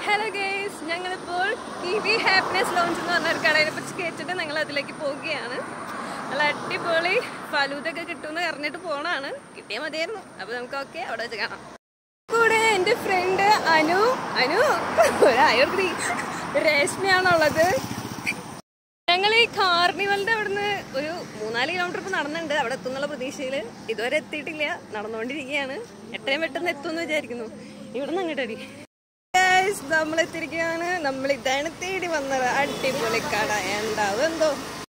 hello guys ഞങ്ങളിപ്പോൾ Kiwi happiness launch എന്ന് പറഞ്ഞ ഒരു കടയിനെ പറ്റി കേട്ടിട്ട് ഞങ്ങൾ അതിലേക്ക് പോവുകയാണ് നല്ല അടിപൊളി ഫലൂതൊക്കെ കിട്ടുമെന്ന് പറഞ്ഞിട്ട് പോണാണ് കിട്ടിയാൽ മതിയായിരുന്നു അപ്പോൾ നമുക്ക് ഓക്കെ അവിടെ വെച്ച് കാണാം കൂടെ എൻ്റെ ഫ്രണ്ട് അനു അനു ഒരായുർഗ്രി രേഷ്മയാണുള്ളത് ഞങ്ങൾ ഈ കാർണിവലിന്റെ അവിടുന്ന് ഒരു മൂന്നാല് കിലോമീറ്റർ ഇപ്പൊ നടന്നുണ്ട് അവിടെ എത്തുന്നുള്ള പ്രതീക്ഷയിൽ ഇതുവരെ എത്തിയിട്ടില്ല നടന്നുകൊണ്ടിരിക്കുകയാണ് എത്രയും പെട്ടെന്ന് എത്തുമെന്ന് വിചാരിക്കുന്നു ഇവിടെ നിന്ന് അങ്ങോട്ടടി നമ്മൾ എത്തിയിരിക്കുകയാണ് നമ്മൾ ഇതാണ് തേടി വന്നത് അടിപൊളി കട ഉണ്ടാവും എന്തോ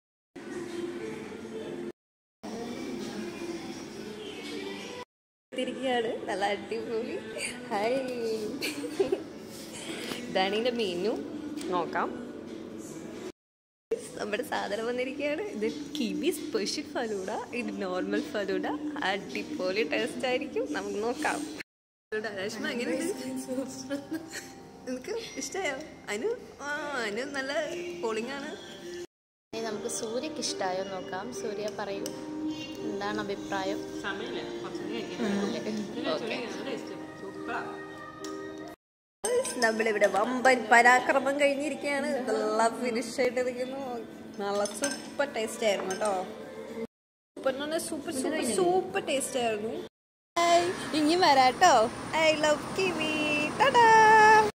എത്തിയിരിക്കുകയാണ് നല്ല അടിപൊളി ഹായ് ഇതാണ് ഇതിന്റെ മെനു നോക്കാം നമ്മുടെ സാധനം വന്നിരിക്കുകയാണ് ഇത് കിവി സ്പെഷ്യൽ ഫലൂഡ ഇത് നോർമൽ ഫലൂഡ അടിപൊളി ടേസ്റ്റ് ആയിരിക്കും നമുക്ക് നോക്കാം ഫലൂഡ രശ്മ എങ്ങനെയുണ്ട് നിനക്ക് ഇഷ്ടമായോ അനു ആ അനു നല്ല പോളിംഗ് ആണ് ഇനി നമുക്ക് സൂര്യക്ക് ഇഷ്ടമായോ നോക്കാം സൂര്യ പറയൂ എന്താണ് അഭിപ്രായം നമ്മളിവിടെ വമ്പൻ പരാക്രമം കഴിഞ്ഞിരിക്കുകയാണ് നല്ല ഫിനിഷ് ആയിട്ട് ഇരിക്കുന്നു നല്ല സൂപ്പർ ടേസ്റ്റ് ആയിരുന്നു കേട്ടോ സൂപ്പർ എന്ന് പറഞ്ഞാൽ സൂപ്പർ സൂപ്പർ സൂപ്പർ ടേസ്റ്റ് ആയിരുന്നു ഇനി വരാട്ടോ ഐ ലവ് കിവി ടാ